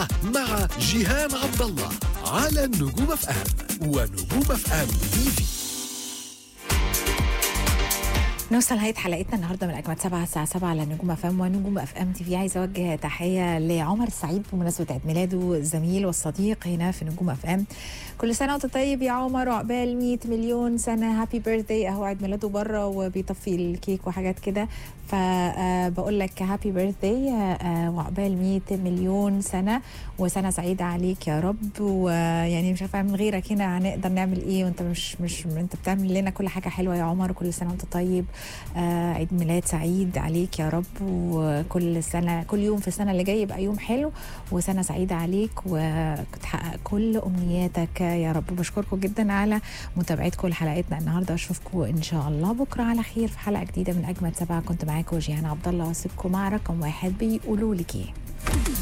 مع جيهان عبد الله على النجوم اف ام ونجوم اف ام تي في نوصل نهايه حلقتنا النهارده من اجمل سبعة الساعه 7 على نجوم اف ام ونجوم اف ام تي في عايزه اوجه تحيه لعمر السعيد بمناسبه عيد ميلاده الزميل والصديق هنا في نجوم اف ام كل سنه وانت طيب يا عمر وعقبال 100 مليون سنه هابي بيرثداي اهو عيد ميلاده بره وبيطفي الكيك وحاجات كده فبقول لك هابي بيرثداي وعقبال 100 مليون سنه وسنه سعيده عليك يا رب ويعني مش عارفه من غيرك هنا هنقدر نعمل ايه وانت مش مش انت بتعمل لنا كل حاجه حلوه يا عمر كل سنه وانت طيب آه عيد ميلاد سعيد عليك يا رب وكل سنه كل يوم في السنه اللي جاي يبقى يوم حلو وسنه سعيده عليك وتحقق كل امنياتك يا رب بشكركم جدا على متابعتكم لحلقتنا النهارده اشوفكم ان شاء الله بكره على خير في حلقه جديده من اجمد سبعه كنت معاكم جيهان عبد الله واسيبكم مع رقم واحد بيقولوا لك ايه